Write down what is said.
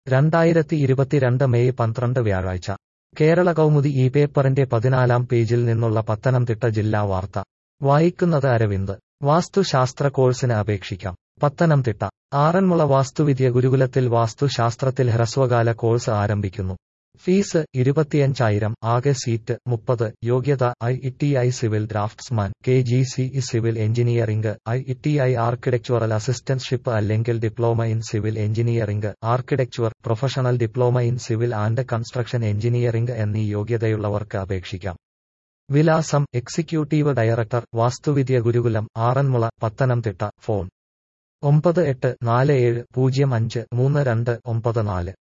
രണ്ടായിരത്തി ഇരുപത്തിരണ്ട് മെയ് പന്ത്രണ്ട് വ്യാഴാഴ്ച കേരള കൗമുദി ഈ പേപ്പറിന്റെ പതിനാലാം പേജിൽ നിന്നുള്ള പത്തനംതിട്ട ജില്ലാ വാർത്ത വായിക്കുന്നത് അരവിന്ദ് വാസ്തുശാസ്ത്ര കോഴ്സിന് അപേക്ഷിക്കാം പത്തനംതിട്ട ആറന്മുള വാസ്തുവിദ്യ ഗുരുകുലത്തിൽ വാസ്തുശാസ്ത്രത്തിൽ ഹ്രസ്വകാല കോഴ്സ് ആരംഭിക്കുന്നു ഫീസ് ഇരുപത്തിയഞ്ചായിരം ആകെ സീറ്റ് മുപ്പത് യോഗ്യത I T I civil draftsman K G C E civil engineering I T I architectural അസിസ്റ്റന്റ്ഷിപ്പ് അല്ലെങ്കിൽ diploma in civil engineering architecture professional diploma in civil and construction engineering എന്നീ യോഗ്യതയുള്ളവർക്ക് അപേക്ഷിക്കാം വിലാസം എക്സിക്യൂട്ടീവ് ഡയറക്ടർ വാസ്തുവിദ്യ ഗുരുകുലം ആറന്മുള പത്തനംതിട്ട ഫോൺ ഒമ്പത് എട്ട് നാല് ഏഴ് പൂജ്യം അഞ്ച് മൂന്ന് രണ്ട് ഒമ്പത് നാല്